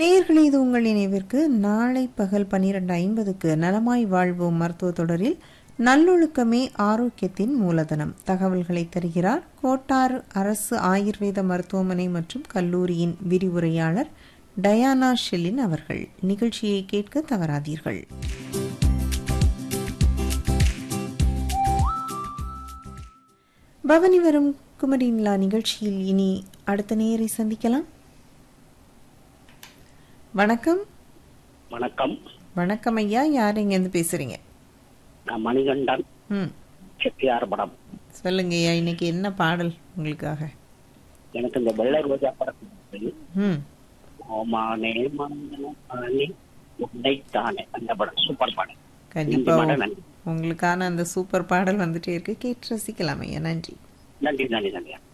நேயர்களே இது உங்கள் நினைவிற்கு நாளை பகல் பன்னிரண்டு ஐம்பதுக்கு நலமாய் வாழ்வோம் மருத்துவ தொடரில் நல்லொழுக்கமே ஆரோக்கியத்தின் மூலதனம் தகவல்களை தருகிறார் கோட்டாறு அரசு ஆயுர்வேத மருத்துவமனை மற்றும் கல்லூரியின் விரிவுரையாளர் டயானா ஷெல்லின் அவர்கள் நிகழ்ச்சியை கேட்க தவறாதீர்கள் பவனி வரும் குமரி நிலா நிகழ்ச்சியில் இனி அடுத்த நேயரை சந்திக்கலாம் வணக்கம் வணக்கம் வணக்கம் ஐயா யார் இருந்து பேசுறீங்க நான் மணிகண்டன் ம் செட்டியார் படம் சொல்லுங்க ஐயா இன்னைக்கு என்ன பாடல் உங்களுக்காக எனக்கு இந்த வெள்ளை ரோஜா படத்துக்கு ம் ஓமானே மன்னே உன்னைத்தானே அந்த படம் சூப்பர் படம் கண்டிப்பா நன்றி மேடம், நன்றி உங்களுக்கான அந்த சூப்பர் பாடல் வந்துட்டே இருக்கு கேட்டு ரசிக்கலாம் ஐயா நன்றி நன்றி நன்றி நன்றி